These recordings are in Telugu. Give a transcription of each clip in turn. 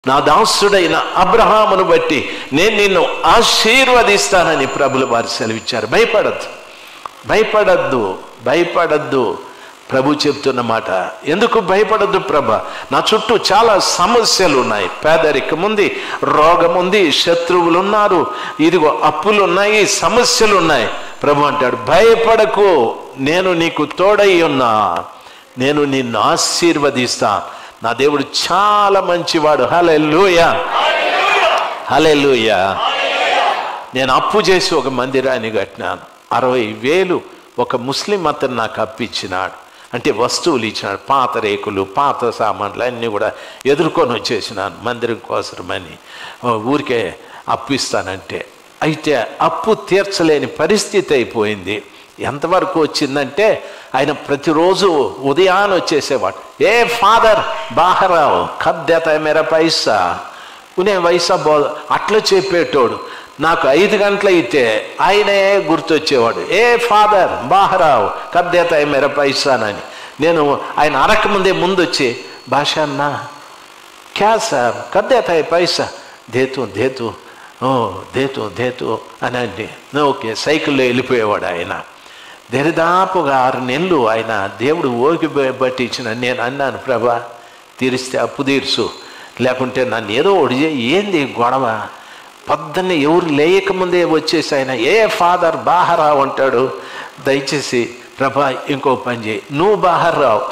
నా దాసుడైన అబ్రహామును బట్టి నేను నిన్ను ఆశీర్వదిస్తానని ప్రభులు వారు సెలవిచ్చారు భయపడద్దు భయపడద్దు భయపడద్దు ప్రభు చెప్తున్న మాట ఎందుకు భయపడద్దు ప్రభ నా చుట్టూ చాలా సమస్యలు ఉన్నాయి పేదరికం ఉంది రోగం ఉంది శత్రువులు ఉన్నారు ఇదిగో అప్పులు ఉన్నాయి సమస్యలు ఉన్నాయి ప్రభు అంటాడు భయపడకు నేను నీకు తోడై ఉన్నా నేను నిన్ను ఆశీర్వదిస్తా నా దేవుడు చాలా మంచివాడు హలే లూయా హలే నేను అప్పు చేసి ఒక మందిరాన్ని కట్టినాను అరవై వేలు ఒక ముస్లిం అతను నాకు అప్పిచ్చినాడు అంటే వస్తువులు ఇచ్చినాడు పాత రేకులు పాత సామాన్లు అన్నీ కూడా ఎదుర్కొని వచ్చేసినాను మందిరం కోసమని ఓ, ఊరికే అప్పు ఇస్తానంటే అయితే అప్పు తీర్చలేని పరిస్థితి అయిపోయింది ఎంతవరకు వచ్చిందంటే ఆయన ప్రతిరోజు ఉదయాన్ని వచ్చేసేవాడు ఏ ఫాదర్ బాహరావు కద్దెత మెర పైసా ఉనే వయసా బో అట్లా చెప్పేటోడు నాకు ఐదు గంటలు అయితే ఆయనే గుర్తొచ్చేవాడు ఏ ఫాదర్ బాహరావు కబ్దేత మెర పైసానని నేను ఆయన అరకముందే ముందు వచ్చి భాష అన్నా క్యా సార్ కద్దేత పైసా దేతు దేతు ఓ దేతు దేతు అని అంటే ఓకే సైకిల్లో వెళ్ళిపోయేవాడు ఆయన దరిదాపుగా ఆరు నెలలు ఆయన దేవుడు ఓకి బట్టి ఇచ్చిన నేను అన్నాను ప్రభా తీరిస్తే అప్పు తీర్చు లేకుంటే నన్ను ఏదో ఒకటి చేయి. ఏంది గొడవ పొద్దున్నే ఎవరు లేయకముందే వచ్చేసి ఆయన ఏ ఫాదర్ బాహరావు అంటాడు దయచేసి ప్రభా ఇంకో పని చేయి నువ్వు బాహర్రావు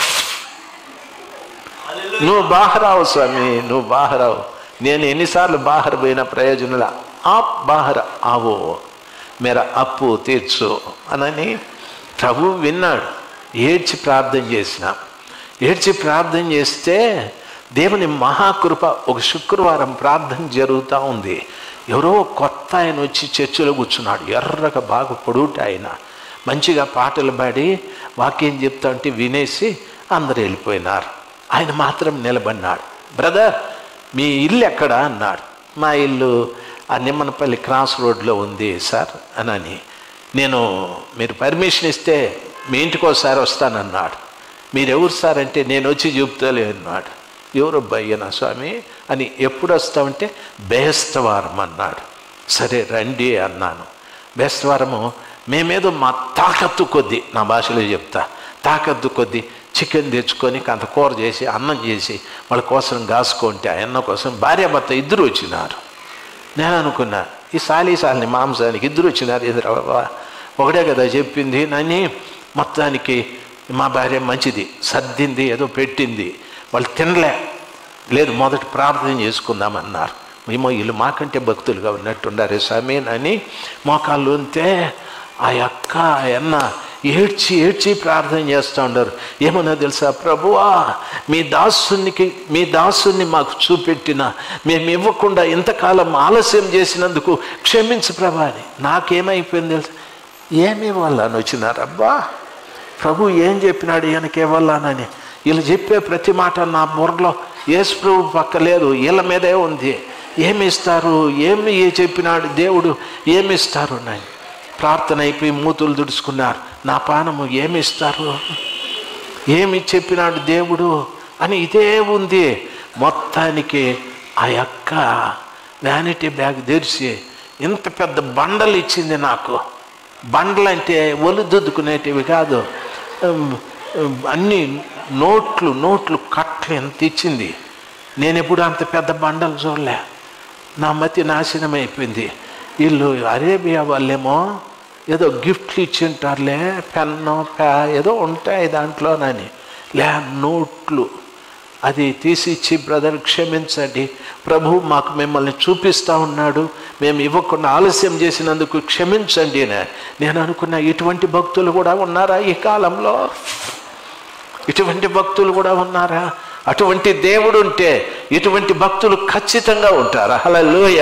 నువ్వు బాహరావు స్వామి నువ్వు బాహరావు నేను ఎన్నిసార్లు బాహర్ పోయిన ప్రయోజనాల ఆప్ బాహర్ ఆవో మేర అప్పు తీర్చు అనని ప్రభు విన్నాడు ఏడ్చి ప్రార్థన చేసిన ఏడ్చి ప్రార్థన చేస్తే దేవుని మహాకృప ఒక శుక్రవారం ప్రార్థన జరుగుతూ ఉంది ఎవరో కొత్త ఆయన వచ్చి చర్చిలో కూర్చున్నాడు ఎర్రగా బాగా పొడుగుట ఆయన మంచిగా పాటలు పాడి వాక్యం చెప్తా ఉంటే వినేసి అందరు వెళ్ళిపోయినారు ఆయన మాత్రం నిలబడినాడు బ్రదర్ మీ ఇల్లు ఎక్కడ అన్నాడు మా ఇల్లు ఆ నిమ్మనపల్లి క్రాస్ రోడ్లో ఉంది సార్ అనని నేను మీరు పర్మిషన్ ఇస్తే మీ ఇంటికి ఒకసారి వస్తానన్నాడు మీరు ఎవరు సార్ అంటే నేను వచ్చి చెప్తాలే అన్నాడు ఎవరు భయ్యనా స్వామి అని ఎప్పుడు వస్తామంటే బేస్తవారం అన్నాడు సరే రండి అన్నాను బేస్తవారము మేమేదో మా తాకత్తు కొద్దీ నా భాషలో చెప్తా తాకత్తు కొద్దీ చికెన్ తెచ్చుకొని కొంత కూర చేసి అన్నం చేసి వాళ్ళ కోసం కాసుకుంటే ఆ అన్న కోసం భార్యాభర్త ఇద్దరు వచ్చినారు నేను అనుకున్నా ఈ సాలి సాలిని మాంసానికి ఇద్దరు వచ్చినారు ఎదురు ఒకటే కదా చెప్పింది నని మొత్తానికి మా భార్య మంచిది సర్దింది ఏదో పెట్టింది వాళ్ళు తినలే లేదు మొదట ప్రార్థన చేసుకుందామన్నారు ఏమో వీళ్ళు మాకంటే భక్తులుగా ఉన్నట్టుండారు స్వామి అని మోకాళ్ళు ఉంటే ఆ అక్క ఆ అన్న ఏడ్చి ఏడ్చి ప్రార్థన చేస్తూ ఉండరు ఏమన్నా తెలుసా ప్రభువా మీ దాసునికి మీ దాసుని మాకు చూపెట్టిన మేము ఇవ్వకుండా ఇంతకాలం ఆలస్యం చేసినందుకు క్షమించు ప్రభా అని నాకేమైపోయింది తెలుసా ఏమి ఇవ్వాలని వచ్చినారు అబ్బా ప్రభు ఏం చెప్పినాడు ఈయనకి ఇవ్వాలనని వీళ్ళు చెప్పే ప్రతి మాట నా బుర్రలో యేసు ప్రభు పక్క లేదు వీళ్ళ మీదే ఉంది ఏమి ఇస్తారు ఏమి ఏ చెప్పినాడు దేవుడు ఏమి ఇస్తారు నాయన ప్రార్థన అయిపోయి మూతులు దుడుచుకున్నారు నా పానము ఏమి ఇస్తారు ఏమి చెప్పినాడు దేవుడు అని ఇదే ఉంది మొత్తానికి ఆ యొక్క వ్యానిటీ బ్యాగ్ తెరిచి ఇంత పెద్ద బండలు ఇచ్చింది నాకు బండలు అంటే ఒలు దుద్దుకునేటివి కాదు ఉమ్, ఉమ్, అన్ని నోట్లు నోట్లు కట్లు ఎంత ఇచ్చింది నేను ఎప్పుడు అంత పెద్ద బండలు చూడలే నా మతి నాశనం అయిపోయింది వీళ్ళు అరేబియా వాళ్ళేమో ఏదో గిఫ్ట్లు ఇచ్చి ఉంటారులే పెన్ను ప్యా ఏదో ఉంటాయి దాంట్లోనని లే నోట్లు అది తీసి ఇచ్చి బ్రదర్ క్షమించండి ప్రభు మాకు మిమ్మల్ని చూపిస్తూ ఉన్నాడు మేము ఇవ్వకుండా ఆలస్యం చేసినందుకు క్షమించండి అని నేను అనుకున్న ఇటువంటి భక్తులు కూడా ఉన్నారా ఈ కాలంలో ఇటువంటి భక్తులు కూడా ఉన్నారా అటువంటి దేవుడు ఉంటే ఇటువంటి భక్తులు ఖచ్చితంగా ఉంటారా అలా లోయ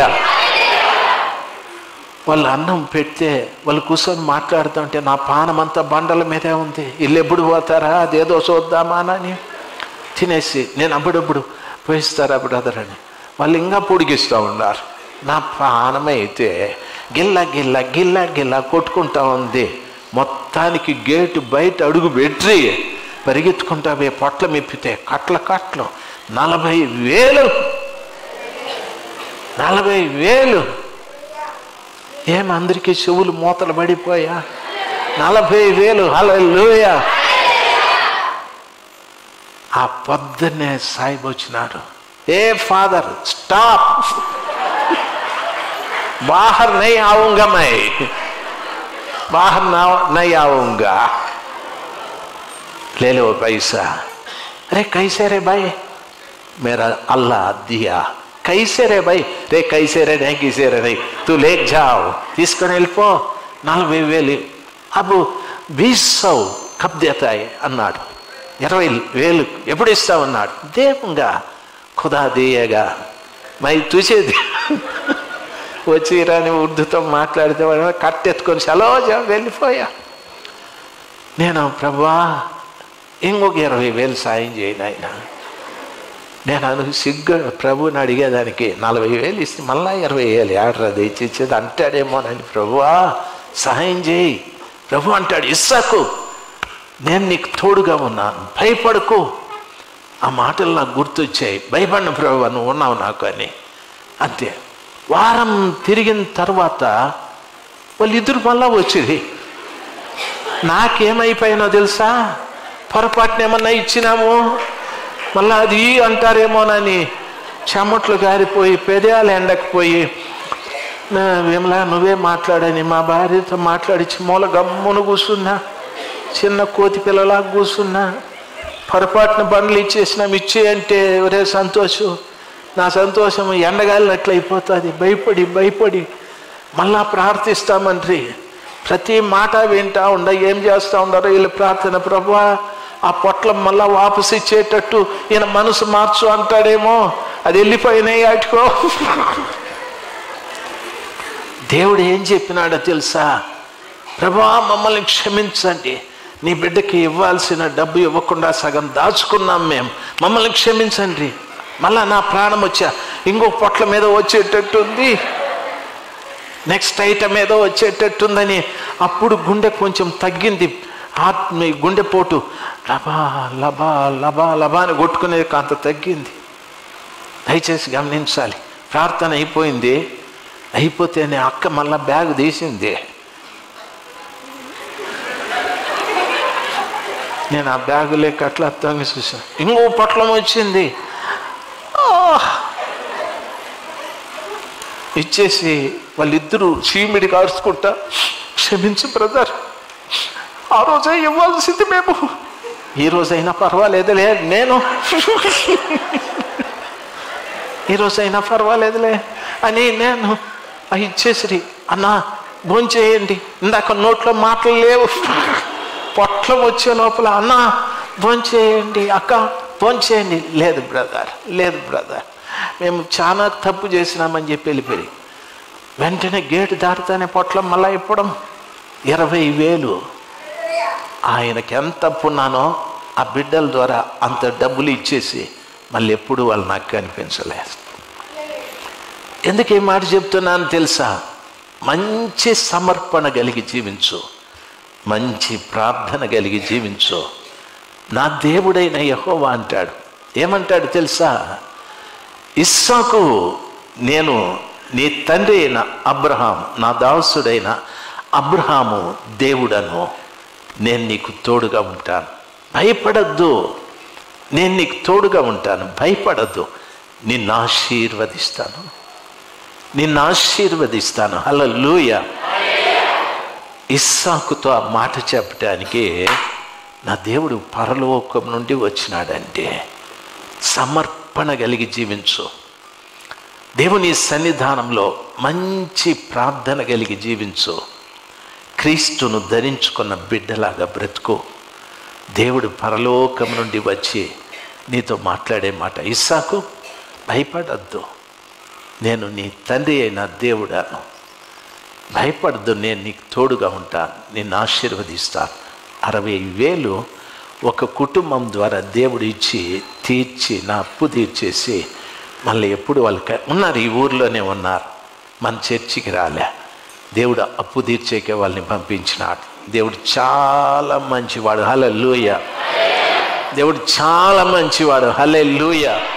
వాళ్ళు అన్నం పెడితే వాళ్ళు కూర్చొని మాట్లాడుతుంటే నా పానం అంతా బండల మీదే ఉంది వీళ్ళు ఎప్పుడు పోతారా అదేదో చూద్దామా అని తినేసి నేను అప్పుడప్పుడు పోయిస్తారా బ్రదర్ అని వాళ్ళు ఇంకా పొడిగిస్తూ ఉన్నారు నా ప్రాణం అయితే గిల్ల గిల్ల గిల్ల గిల్ల కొట్టుకుంటా ఉంది మొత్తానికి గేటు బయట అడుగు పెట్టి పరిగెత్తుకుంటా పోయి పొట్ల మెప్పితే కట్ల కట్లు నలభై వేలు నలభై వేలు ఏం అందరికీ చెవులు మూతలు పడిపోయా నలభై వేలు హల్లెలూయా ఆ పొద్దున్నే సాయిబు వచ్చినాడు ఏ ఫాదర్ స్టాప్ बाहर नहीं आऊंगा मैं बाहर ना नहीं आऊंगा ले लो पैसा अरे कैसे रे भाई मेरा अल्लाह दिया कैसे रे भाई रे कैसे रे नहीं कैसे रे नहीं तू ले जाओ తీసుకొని వెళ్ళిపో నలభై వేలు అబ్బు బీస్ సౌ కప్ దేతాయి అన్నాడు ఇరవై వేలు ఎప్పుడు ఇస్తామన్నాడు దేవుంగా ఖుదా దియగా మై తుచేది వచ్చి రాని ఉర్దూతో మాట్లాడితే వాడు కట్టెత్తుకొని సెలవు వెళ్ళిపోయా నేను ప్రభా ఇంకొక ఇరవై వేలు సాయం చేయను ఆయన నేను అను సిగ్గు ప్రభుని అడిగేదానికి నలభై వేలు ఇస్తే మళ్ళా ఇరవై వేలు ఏడరా తెచ్చిచ్చేది అంటాడేమోనని ప్రభువా సహాయం చేయి ప్రభు అంటాడు ఇస్సాకు నేను నీకు తోడుగా ఉన్నాను భయపడకు ఆ మాటలు నాకు గుర్తొచ్చాయి భయపడిన ప్రభు నువ్వు ఉన్నావు నాకు అని అంతే వారం తిరిగిన తర్వాత వాళ్ళిద్దరు మళ్ళా వచ్చింది నాకేమైపోయినో తెలుసా పొరపాటున ఏమన్నా ఇచ్చినాము మళ్ళా అది అంటారేమోనని చెమట్లు గారిపోయి పెదాలు ఎండకపోయి విమలా నువ్వే మాట్లాడని మా భార్యతో మాట్లాడించి మూల గమ్మును కూర్చున్నా చిన్న కోతి పిల్లలా కూర్చున్నా పొరపాటున బండ్లు ఇచ్చేసినాం ఇచ్చే అంటే ఒరే సంతోషం నా సంతోషం ఎండగాలినట్లు అయిపోతుంది భయపడి భయపడి మళ్ళా ప్రార్థిస్తామండ్రి ప్రతి మాట వింటా ఉండ ఏం చేస్తూ ఉండరో వీళ్ళు ప్రార్థన ప్రభా ఆ పొట్లం మళ్ళా వాపసు ఇచ్చేటట్టు ఈయన మనసు మార్చు అంటాడేమో అది వెళ్ళిపోయినాయి ఆటుకో దేవుడు ఏం చెప్పినాడో తెలుసా ప్రభా మమ్మల్ని క్షమించండి నీ బిడ్డకి ఇవ్వాల్సిన డబ్బు ఇవ్వకుండా సగం దాచుకున్నాం మేము మమ్మల్ని క్షమించండి మళ్ళా నా ప్రాణం వచ్చా ఇంకో పొట్ల మీద వచ్చేటట్టుంది నెక్స్ట్ ఐటమ్ ఏదో వచ్చేటట్టుందని అప్పుడు గుండె కొంచెం తగ్గింది ఆత్మ గుండెపోటు లబా లబా లబా లబా అని కొట్టుకునే కాంత తగ్గింది దయచేసి గమనించాలి ప్రార్థన అయిపోయింది అయిపోతేనే అక్క మళ్ళా బ్యాగ్ తీసింది నేను ఆ బ్యాగు లేక అట్లా తొంగి చూసాను ఇంకో పొట్లం వచ్చింది ఇచ్చేసి వాళ్ళిద్దరూ చీమిడి కాల్చుకుంటా క్షమించు బ్రదర్ ఆ రోజే ఇవ్వాల్సింది మేము ఈ రోజైనా పర్వాలేదులే నేను ఈ రోజైనా పర్వాలేదులే అని నేను ఇచ్చేసి అన్నా భోంచేయండి ఇందాక నోట్లో మాటలు లేవు పొట్లం వచ్చే లోపల అన్న భోంచేయండి అక్క భోంచేయండి లేదు బ్రదర్ లేదు బ్రదర్ మేము చాలా తప్పు చేసినామని చెప్పి వెళ్ళిపోయి వెంటనే గేటు దాటితేనే పొట్లం మళ్ళా ఇప్పడం ఇరవై వేలు ఆయనకి ఎంత అప్పున్నానో ఆ బిడ్డల ద్వారా అంత డబ్బులు ఇచ్చేసి మళ్ళీ ఎప్పుడు వాళ్ళు నాకు కనిపించలేదు ఎందుకు ఈ మాట చెప్తున్నాను తెలుసా మంచి సమర్పణ కలిగి జీవించు మంచి ప్రార్థన కలిగి జీవించు నా దేవుడైన యహోవా అంటాడు ఏమంటాడు తెలుసా ఇస్సాకు నేను నీ తండ్రి అయిన అబ్రహాం నా దాసుడైన అబ్రహాము దేవుడను నేను నీకు తోడుగా ఉంటాను భయపడద్దు నేను నీకు తోడుగా ఉంటాను భయపడద్దు నిన్ను ఆశీర్వదిస్తాను నిన్ను ఆశీర్వదిస్తాను హలో లూయ ఇస్సాకుతో ఆ మాట చెప్పడానికి నా దేవుడు పరలోకం నుండి వచ్చినాడంటే సమర్పణ కలిగి జీవించు దేవుని సన్నిధానంలో మంచి ప్రార్థన కలిగి జీవించు క్రీస్తును ధరించుకున్న బిడ్డలాగా బ్రతుకు దేవుడు పరలోకం నుండి వచ్చి నీతో మాట్లాడే మాట ఇస్సాకు భయపడద్దు నేను నీ తండ్రి అయిన దేవుడాను భయపడద్దు నేను నీకు తోడుగా ఉంటాను నిన్ను ఆశీర్వదిస్తాను అరవై వేలు ఒక కుటుంబం ద్వారా దేవుడు ఇచ్చి తీర్చి నా అప్పు తీర్చేసి మళ్ళీ ఎప్పుడు వాళ్ళకి ఉన్నారు ఈ ఊర్లోనే ఉన్నారు మన చర్చికి రాలే దేవుడు అప్పు తీర్చేకే వాళ్ళని పంపించినాడు దేవుడు చాలా మంచివాడు హలే లూయ దేవుడు చాలా మంచివాడు హలే లూయ